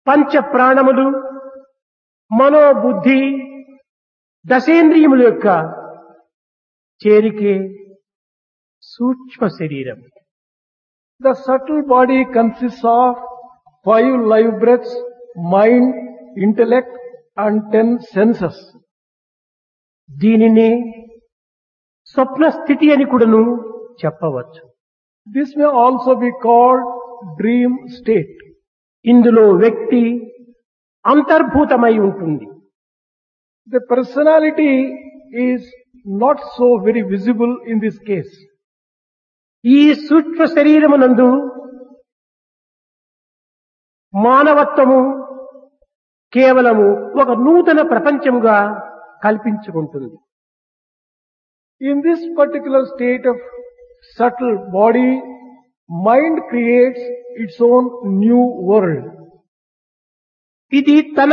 పంచ ప్రాణములు మనోబుద్ధి దశేంద్రియముల యొక్క చేరికే సూక్ష్మ శరీరం The subtle body consists of five live breaths, mind, intellect, and ten senses. దీనినే స్వప్న స్థితి అని కూడాను చెప్పవచ్చు This may also be called dream state. ఇందులో వ్యక్తి అంతర్భూతమై ఉంటుంది The personality is not so very visible in this case. ఈ సూక్ష్మ శరీరమునందు మానవత్వము కేవలము ఒక నూతన ప్రపంచముగా కల్పించుకుంటుంది In this particular state of subtle body, mind creates its own new world. ఇది తన